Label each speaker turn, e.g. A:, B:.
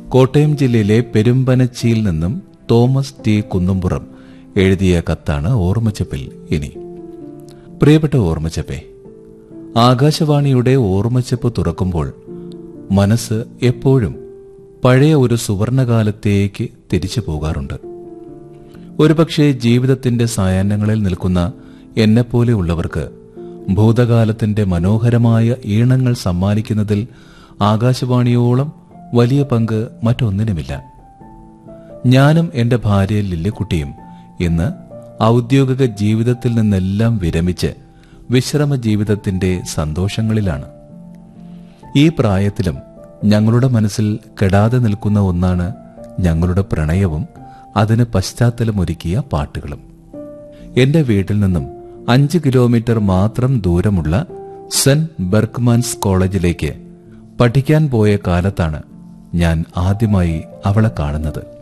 A: കോട്ടയം ജില്ലയിലെ പെരുമ്പനച്ചിയിൽ നിന്നും Thomas T Kunnumpuram എഴുതിയ കത്താണ് ഓർമ്മച്ചപ്പിൽ ഇനി പ്രിയപ്പെട്ട ഓർമ്മച്ചപ്പേ ആകാശവാണിയുടെ ഓർമ്മച്ചപ്പ് തുറക്കുമ്പോൾ മനസ്സ് എപ്പോഴും പഴയ ഒരു സുവർണകാലത്തേക്ക് തിരിച്ചു പോകാറുണ്ട് ഒരുപക്ഷെ ജീവിതത്തിന്റെ സായാഹ്നങ്ങളിൽ നിൽക്കുന്ന എന്നെപ്പോലെയുള്ളവർക്ക് ഭൂതകാലത്തിന്റെ മനോഹരമായ ഈണങ്ങൾ സമ്മാനിക്കുന്നതിൽ ആകാശവാണിയോളം വലിയ പങ്ക് മറ്റൊന്നിനുമില്ല ഞാനും എന്റെ ഭാര്യ ലില്ലിക്കുട്ടിയും ഇന്ന് ഔദ്യോഗിക ജീവിതത്തിൽ നിന്നെല്ലാം വിരമിച്ച് വിശ്രമ ജീവിതത്തിന്റെ സന്തോഷങ്ങളിലാണ് ഈ പ്രായത്തിലും ഞങ്ങളുടെ മനസ്സിൽ കെടാതെ നിൽക്കുന്ന ഒന്നാണ് ഞങ്ങളുടെ പ്രണയവും അതിന് പശ്ചാത്തലമൊരുക്കിയ പാട്ടുകളും എന്റെ വീട്ടിൽ നിന്നും അഞ്ച് കിലോമീറ്റർ മാത്രം ദൂരമുള്ള സെന്റ് ബെർക്ക്മാൻസ് കോളേജിലേക്ക് പഠിക്കാൻ പോയ കാലത്താണ് ഞാൻ ആദ്യമായി അവളെ കാണുന്നത്